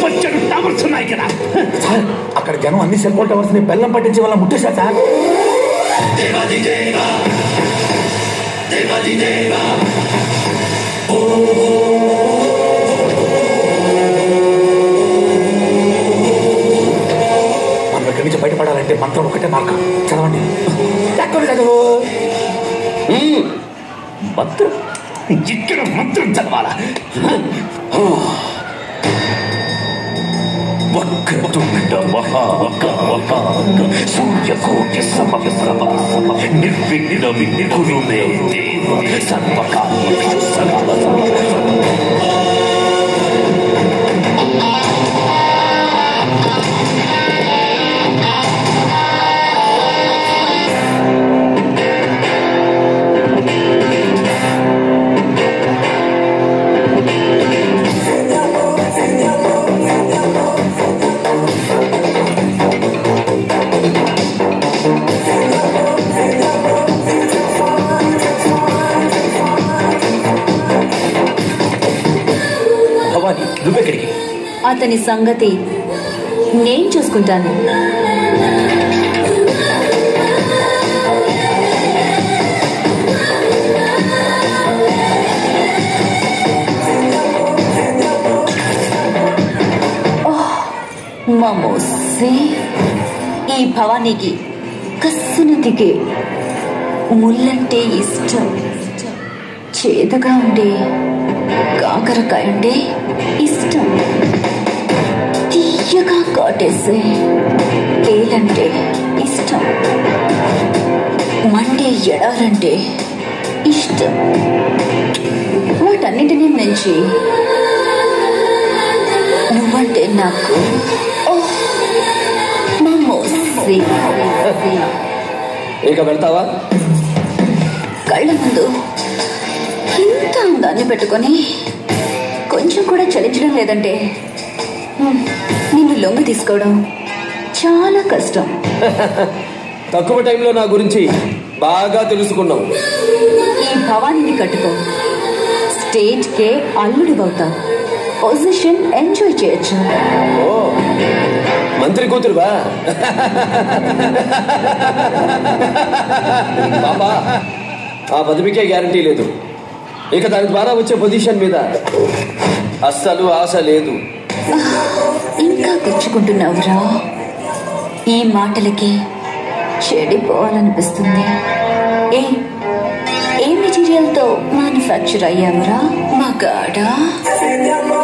పచ్చడి టవర్స్ ఉన్నాయి కదా సార్ అక్కడ జనం అన్ని సెల్ ఫోన్ టవర్స్ ని బెల్లం పట్టించి వల్ల ముట్టేశారు సార్ మనం ఇక్కడి నుంచి బయటపడాలంటే మంత్రం ఒకటే మార్గం చదవండి ఎక్కడ చదువు మంత్రం ఇక్కడ మంత్రం చదవాలా వక్రతుండ మహాకాక సూర్యకోటి సమప్రభ నిర్విఘ్నమి కురు మే దేవ సర్వకార్యేషు సర్వదా భవాని నువ్వెక్కడికి అతని సంగతి నేను చూసుకుంటాను ఓహ్, మమోసే ఈ భవానీకి కస్సున దిగే ముల్లంటే ఇష్టం చేదుగా ఉండే కాకరకాయ అంటే ఇష్టం తీయగా కాటేసే తేలంటే ఇష్టం మండే ఎడారంటే ఇష్టం వాటన్నిటినీ మించి నువ్వంటే నాకు ఓహ్, మమోసే. ఇక వెళ్తావా కళ్ళ ముందు ఇంత అందాన్ని పెట్టుకొని కొంచెం కూడా చలించడం లేదంటే హ్మ్, నిన్ను లొంగ తీసుకోవడం చాలా కష్టం తక్కువ టైంలో నా గురించి బాగా తెలుసుకున్నావు ఈ భవానీని కట్టుకో స్టేట్ కే అల్లుడు అవుతావు పొజిషన్ ఎంజాయ్ చేయొచ్చు ఓ మంత్రి కూతురువా బాబా ఆ పదవికే గ్యారంటీ లేదు ఇక దాని ద్వారా వచ్చే పొజిషన్ మీద అస్సలు ఆశ లేదు ఇంకా గుచ్చుకుంటున్నావురా ఈ మాటలకి చెడిపోవాలనిపిస్తుంది ఏ ఏ మెటీరియల్తో మ్యానుఫ్యాక్చర్ అయ్యావురా మగాడా